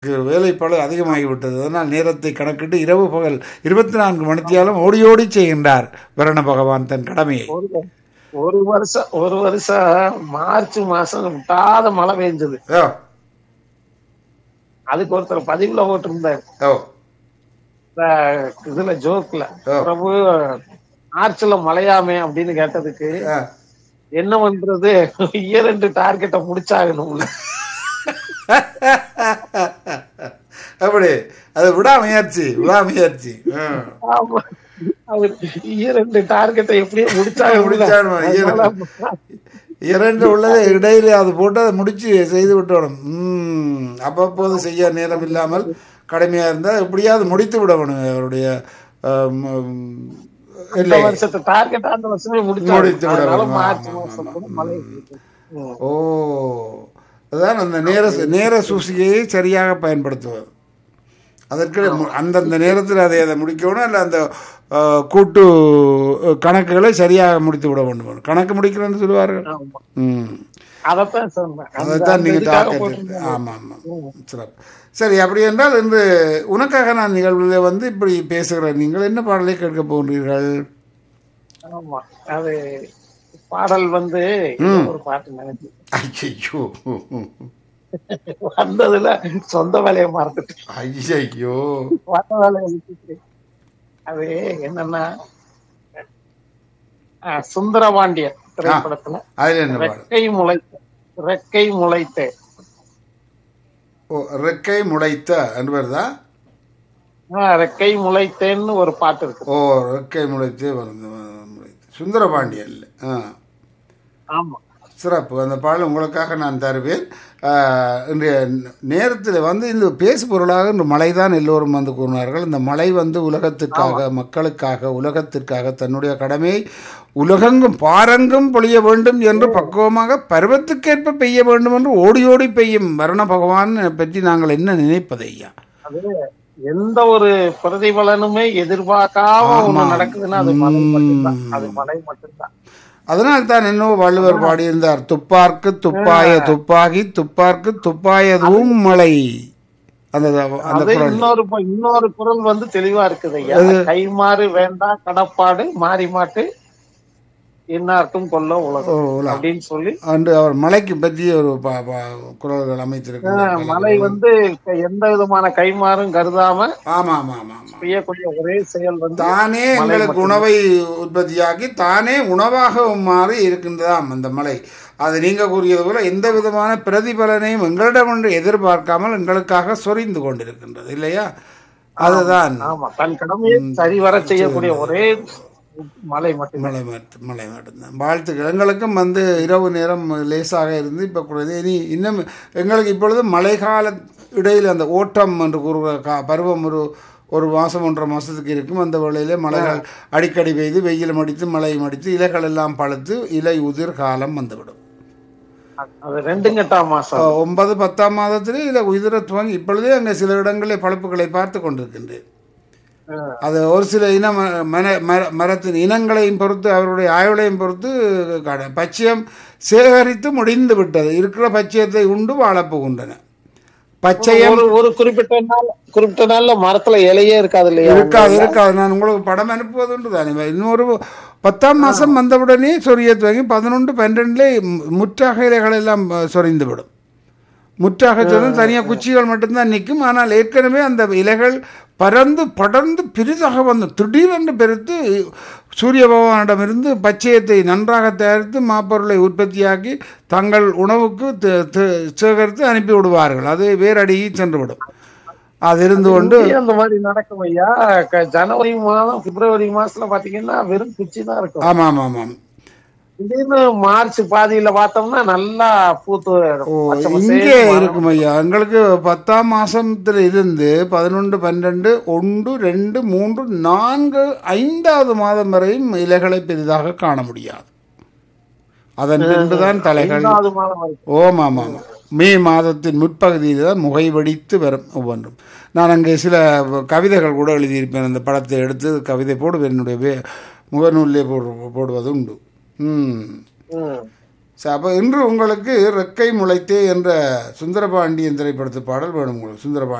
வேலைப்பளு அதிகமாகிவிட்டது அதனால் நேரத்தை கணக்கிட்டு இரவு பகல் இருபத்தி நான்கு மணித்தியாலும் ஓடி ஓடி செய்கின்றார் வரண பகவான் தன் கடமையை ஒரு ஒரு வருஷம் ஒரு வருஷம் மார்ச் மாசம் விட்டாத மழை பெஞ்சது ஓ அதுக்கு ஒருத்தர் பதிவுல போட்டிருந்தாரு ஓ இந்த இதுல ஜோக்ல ஓ. பிரபு மார்ச்ல மழையாமே அப்படின்னு கேட்டதுக்கு ஆ. என்ன பண்றது இரண்டு டார்கெட்டை முடிச்சாகணும்ல அப்படி அது விடாமுயற்சி விடாமுயற்சி ம். ஆமா அவர் இரண்டு டார்கெட்டை எப்படியே முடிச்சாகணும்ல முடிச்சாகணும். அதனால இரண்டு உள்ளதை இடையில அது போட்டு அதை முடிச்சு செய்து விட்டோம் ம் அவ்வப்போது செய்ய நேரம் இல்லாமல் கடுமையா இருந்தால் எப்படியாவது முடித்து விடணும் அவருடைய ஆம், இந்த இல்லை வருஷத்தை டார்கெட் அந்த வருஷமே முடித்து முடிச்சாங்க விட அதனால வேண்டும். மார்ச் ஆமா, மாசம் ஆமா, கூட ஆமா. மழை இருக்கு. ம். ஓ அதான் அந்த நேர நேர சூசிகையை சரியாக பயன்படுத்துவது அதற்கு மு- அந்தந்த நேரத்தில் அதை அதை முடிக்கணும் இல்லை அந்த அஹ், கூட்டு அஹ், கணக்குகளை சரியாக முடித்து விட வேண்டும் கணக்கு முடிக்கிறேன்னு சொல்லுவார்கள் ஆமா. ம் அதைத்தான் சொன்னேன் அந்த- அதைத்தான் அந்த நீங்கள் இதுக்காக டாக்கெட் போட்டிருந்தேன். ஆமாம் ஆமாம் சிறப்பு சரி அப்படி என்றால் இன்று உனக்காக நான் நிகழ்வில் வந்து இப்படி பேசுகிறேன் நீங்கள் என்ன பாடலை கேட்க போகிறீர்கள் ஆமா அது பாடல் வந்து ஏதோ ஒரு பாட்டு நினைச்சு ஐயோ வந்ததுல சொந்த வேலையை மறந்துட்டு ஐயோ வந்த வேலையை விட்டுட்டு அது என்னன்னா ஆ, சுந்தரபாண்டியன் திரைப்படத்துல அதில் என்ன பாடல் ரெக்கை முளைத்த ரெக்கை முளைத்த ஓ ரெக்கை முளைத்த என்று வருதா ஆ, ரெக்கை முளைத்தேன்னு ஒரு பாட்டு இருக்கு ஓ ரெக்கை முளைத்து வந்து முளைத்து சுந்தரபாண்டியன் ஆ ஆமா சிறப்பு அந்த பாடல் உங்களுக்காக நான் தருவேன் ஆ, இன்றைய நேரத்தில் வந்து இந்த பேசு பொருளாக இந்த மழை தான் எல்லோரும் வந்து கூறினார்கள் இந்த மழை வந்து உலகத்திற்காக மக்களுக்காக உலகத்திற்காக தன்னுடைய கடமையை உலகெங்கும் பாரங்கும் பொழிய வேண்டும் என்று பக்குவமாக பருவத்துக்கேற்ப பெய்ய வேண்டும் என்று ஓடி ஓடி பெய்யும் வரண பகவான் பற்றி நாங்கள் என்ன நினைப்பது ஐயா அது எந்த ஒரு பிரதிபலனுமே எதிர்பார்க்காம ஒண்ணு ஆமா. நடக்குதுன்னா அது மழை மட்டும்தான் அது மழை மட்டும்தான் அதனால் தான் என்னவோ வள்ளுவர் பாடியிருந்தார் துப்பார்க்கு துப்பாய துப்பாகி துப்பார்க்கு துப்பாயதும் மழை அந்த அந்த அது குரல் இன்னொரு ப- இன்னொரு குரல் வந்து தெளிவா இருக்குது ஐயா கைமாறு வேண்டாம் கடப்பாடு மாறி மாட்டு என்னார்க்கும் கொல்ல ஓ, உலகம் உலா. அப்படின்னு சொல்லி அன்று அவர் மலைக்கு பற்றி ஒரு ப- ப- குரல்கள் அமைத்திருக்கிறார் மலை வந்து எந்த விதமான கைமாறும் கருதாம ஆமா ஆமா ஆமா ஆமா செய்யக்கூடிய ஒரே செயல் வந்து தானே எங்களுக்கு உணவை உற்பத்தியாக்கி தானே உணவாக மாறி இருக்கின்றதாம் அந்த மலை அது நீங்க கூறியது போல எந்த விதமான பிரதிபலனையும் எங்களிடம் ஒன்று எதிர்பார்க்காமல் எங்களுக்காக சொரிந்து கொண்டிருக்கின்றது இல்லையா அதுதான் ஆமா தன் கடமையை சரிவர செய்யக்கூடிய ஒரே மலை மட்டும் மழை மட்டும் மழை மட்டும்தான் வாழ்த்துக்கள் எங்களுக்கும் வந்து இரவு நேரம் லேசாக இருந்து இப்போ குறைது இனி இன்னும் எங்களுக்கு இப்பொழுது மழைக்கால இடையில் அந்த ஓட்டம் என்று கூறுகிற கா பருவம் ஒரு ஒரு மாதம் ஒன்றரை மாதத்துக்கு இருக்கும் அந்த வேளையிலே மழைகள் அடிக்கடி பெய்து வெயிலும் அடித்து மழையும் அடித்து இலைகள் எல்லாம் பழுத்து இலை உதிர் காலம் வந்துவிடும் அது ரெண்டும் கெட்டாம் மாசம் அஹ் ஒன்பது பத்தாம் மாதத்திலே இலை உதிர துவங்கி இப்பொழுதே அங்கே சில இடங்களில் பழுப்புகளை பார்த்து கொண்டிருக்கின்றேன் ஆ. அது ஒரு சில இன ம- மர மர- மரத்தின் இனங்களையும் பொறுத்து அவருடைய ஆயுளையும் பொறுத்து காண பச்சையம் சேகரித்து முடிந்து விட்டது இருக்கிற பச்சையத்தை உண்டு வாழப்போகின்றன பச்சையம் ஒரு ஒரு குறிப்பிட்ட நாள் குறிப்பிட்ட நாள்ல மரத்துல இலையே இருக்காது இல்லையா இருக்காது இருக்காது நான் உங்களுக்கு படம் அனுப்புவது உண்டு தானே இன்னொரு பத்தாம் மாதம் வந்தவுடனே சொரிய துவங்கி பதினொன்று பன்னெண்டுல முற்றாக இலைகள் எல்லாம் சொரிந்து விடும் முற்றாக சொன்னால் தனியாக குச்சிகள் மட்டும்தான் நிற்கும் ஆனால் ஏற்கனவே அந்த இலைகள் பறந்து படர்ந்து பெரிதாக வந்து திடீரென்று பெருத்து சூரிய பகவானிடமிருந்து பச்சையத்தை நன்றாக தயாரித்து மாப்பொருளை உற்பத்தியாக்கி தங்கள் உணவுக்கு த- த- சேகரித்து அனுப்பி விடுவார்கள் அது வேரடியை சென்றுவிடும் அது இருந்து கொண்டு இங்கேயும் அந்த மாதிரி நடக்கும் ஐயா க- ஜனவரி மாதம் பிப்ரவரி மாசத்துல பாத்தீங்கன்னா வெறும் குச்சி தான் இருக்கும் ஆமாம் ஆமாம் ஆமாம் திடீர்னு மார்ச் பாதியில பார்த்தோம்னா நல்லா பூத்து ஓ பச்சை இங்கே பசேல்னு மரம். இருக்கும் ஐயா எங்களுக்கு பத்தாம் மாசத்துல இருந்து பதினொன்று பன்னெண்டு ஒன்று ரெண்டு மூன்று நான்கு ஐந்தாவது மாதம் வரையும் இலைகளை பெரிதாக காண முடியாது அதன் பின்புதான் தலைகள் ஐந்தாவது மாதம் வரைக்கும் ஓம் ஆமாம் ஆமாம் மே மாதத்தின் முற்பகுதியில் தான் முகை வெடித்து வரும் ஒவ்வொன்றும் நான் அங்கே சில கவிதைகள் கூட எழுதியிருப்பேன் அந்த படத்தை எடுத்து கவிதை போடுவேன் என்னுடைய வே- முகநூலிலே போடு போடுவது உண்டு ம் ம். சரி, அப்ப இன்று உங்களுக்கு ரெக்கை முளைத்தே என்ற சுந்தரபாண்டியன் திரைப்படத்து பாடல் வேணும் உங்களுக்கு சுந்தரபாண்டி